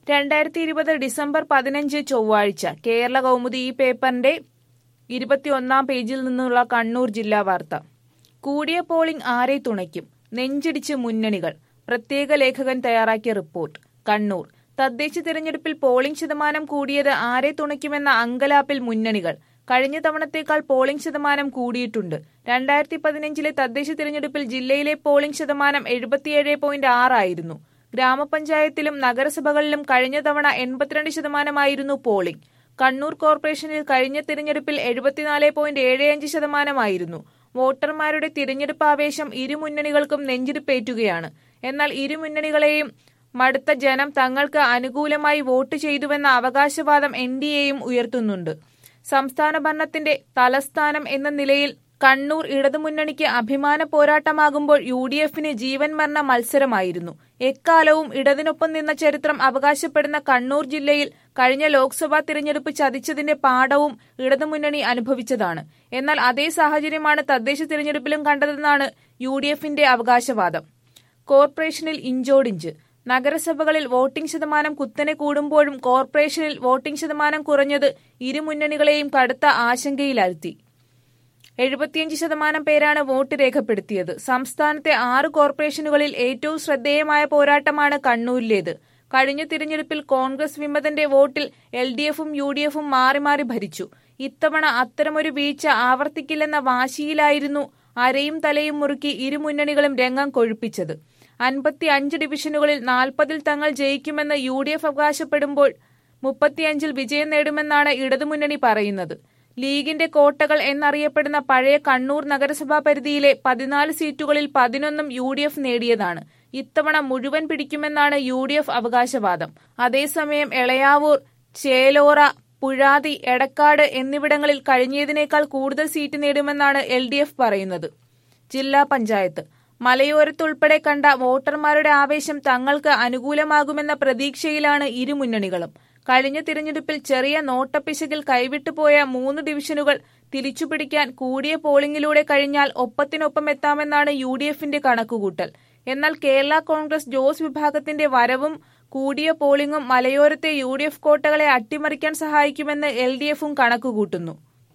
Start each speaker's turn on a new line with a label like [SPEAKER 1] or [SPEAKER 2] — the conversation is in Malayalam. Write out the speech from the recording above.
[SPEAKER 1] രണ്ടായിരത്തി ഇരുപത് ഡിസംബർ പതിനഞ്ച് ചൊവ്വാഴ്ച കേരള കൗമുദി ഈ പേപ്പറിന്റെ ഇരുപത്തിയൊന്നാം പേജിൽ നിന്നുള്ള കണ്ണൂർ ജില്ലാ വാർത്ത കൂടിയ പോളിംഗ് ആരെ തുണയ്ക്കും നെഞ്ചിടിച്ച് മുന്നണികൾ പ്രത്യേക ലേഖകൻ തയ്യാറാക്കിയ റിപ്പോർട്ട് കണ്ണൂർ തദ്ദേശ തിരഞ്ഞെടുപ്പിൽ പോളിംഗ് ശതമാനം കൂടിയത് ആരെ തുണയ്ക്കുമെന്ന അങ്കലാപ്പിൽ മുന്നണികൾ കഴിഞ്ഞ തവണത്തേക്കാൾ പോളിംഗ് ശതമാനം കൂടിയിട്ടുണ്ട് രണ്ടായിരത്തി പതിനഞ്ചിലെ തദ്ദേശ തിരഞ്ഞെടുപ്പിൽ ജില്ലയിലെ പോളിംഗ് ശതമാനം എഴുപത്തിയേഴ് പോയിന്റ് ആറായിരുന്നു ഗ്രാമപഞ്ചായത്തിലും നഗരസഭകളിലും കഴിഞ്ഞ തവണ എൺപത്തിരണ്ട് ശതമാനമായിരുന്നു പോളിംഗ് കണ്ണൂർ കോർപ്പറേഷനിൽ കഴിഞ്ഞ തിരഞ്ഞെടുപ്പിൽ എഴുപത്തിനാല് പോയിന്റ് ഏഴ് അഞ്ച് ശതമാനമായിരുന്നു വോട്ടർമാരുടെ തിരഞ്ഞെടുപ്പ് ആവേശം ഇരു മുന്നണികൾക്കും നെഞ്ചിടിപ്പേറ്റുകയാണ് എന്നാൽ ഇരു മുന്നണികളെയും മടുത്ത ജനം തങ്ങൾക്ക് അനുകൂലമായി വോട്ട് ചെയ്തുവെന്ന അവകാശവാദം എൻ ഡി എയും ഉയർത്തുന്നുണ്ട് സംസ്ഥാന ഭരണത്തിന്റെ തലസ്ഥാനം എന്ന നിലയിൽ കണ്ണൂർ ഇടതുമുന്നണിക്ക് അഭിമാന പോരാട്ടമാകുമ്പോൾ യു ഡി എഫിന് ജീവൻ മരണ മത്സരമായിരുന്നു എക്കാലവും ഇടതിനൊപ്പം നിന്ന ചരിത്രം അവകാശപ്പെടുന്ന കണ്ണൂർ ജില്ലയിൽ കഴിഞ്ഞ ലോക്സഭാ തിരഞ്ഞെടുപ്പ് ചതിച്ചതിന്റെ പാഠവും ഇടതുമുന്നണി അനുഭവിച്ചതാണ് എന്നാൽ അതേ സാഹചര്യമാണ് തദ്ദേശ തിരഞ്ഞെടുപ്പിലും കണ്ടതെന്നാണ് യു ഡി എഫിന്റെ അവകാശവാദം കോർപ്പറേഷനിൽ ഇഞ്ചോടിഞ്ച് നഗരസഭകളിൽ വോട്ടിംഗ് ശതമാനം കുത്തനെ കൂടുമ്പോഴും കോർപ്പറേഷനിൽ വോട്ടിംഗ് ശതമാനം കുറഞ്ഞത് ഇരു മുന്നണികളെയും കടുത്ത ആശങ്കയിലാഴ്ത്തി എഴുപത്തിയഞ്ച് ശതമാനം പേരാണ് വോട്ട് രേഖപ്പെടുത്തിയത് സംസ്ഥാനത്തെ ആറ് കോർപ്പറേഷനുകളിൽ ഏറ്റവും ശ്രദ്ധേയമായ പോരാട്ടമാണ് കണ്ണൂരിലേത് കഴിഞ്ഞ തിരഞ്ഞെടുപ്പിൽ കോൺഗ്രസ് വിമതന്റെ വോട്ടിൽ എൽ ഡി എഫും യു ഡി എഫും മാറി മാറി ഭരിച്ചു ഇത്തവണ അത്തരമൊരു വീഴ്ച ആവർത്തിക്കില്ലെന്ന വാശിയിലായിരുന്നു അരയും തലയും മുറുക്കി ഇരു മുന്നണികളും രംഗം കൊഴുപ്പിച്ചത് അൻപത്തി അഞ്ച് ഡിവിഷനുകളിൽ നാൽപ്പതിൽ തങ്ങൾ ജയിക്കുമെന്ന് യു ഡി എഫ് അവകാശപ്പെടുമ്പോൾ മുപ്പത്തിയഞ്ചിൽ വിജയം നേടുമെന്നാണ് ഇടതുമുന്നണി പറയുന്നത് ലീഗിന്റെ കോട്ടകൾ എന്നറിയപ്പെടുന്ന പഴയ കണ്ണൂർ നഗരസഭാ പരിധിയിലെ പതിനാല് സീറ്റുകളിൽ പതിനൊന്നും യു ഡി എഫ് നേടിയതാണ് ഇത്തവണ മുഴുവൻ പിടിക്കുമെന്നാണ് യു ഡി എഫ് അവകാശവാദം അതേസമയം എളയാവൂർ ചേലോറ പുഴാതി എടക്കാട് എന്നിവിടങ്ങളിൽ കഴിഞ്ഞതിനേക്കാൾ കൂടുതൽ സീറ്റ് നേടുമെന്നാണ് എൽ ഡി എഫ് പറയുന്നത് ജില്ലാ പഞ്ചായത്ത് മലയോരത്തുൾപ്പെടെ കണ്ട വോട്ടർമാരുടെ ആവേശം തങ്ങൾക്ക് അനുകൂലമാകുമെന്ന പ്രതീക്ഷയിലാണ് ഇരു മുന്നണികളും കഴിഞ്ഞ തിരഞ്ഞെടുപ്പിൽ ചെറിയ നോട്ടപ്പിശകിൽ കൈവിട്ടുപോയ മൂന്ന് ഡിവിഷനുകൾ തിരിച്ചുപിടിക്കാൻ കൂടിയ പോളിംഗിലൂടെ കഴിഞ്ഞാൽ ഒപ്പത്തിനൊപ്പം എത്താമെന്നാണ് യു ഡി എഫിന്റെ കണക്കുകൂട്ടൽ എന്നാൽ കേരള കോൺഗ്രസ് ജോസ് വിഭാഗത്തിന്റെ വരവും കൂടിയ പോളിംഗും മലയോരത്തെ യു ഡി എഫ് കോട്ടകളെ അട്ടിമറിക്കാൻ സഹായിക്കുമെന്ന് എൽ ഡി എഫും കണക്കുകൂട്ടുന്നു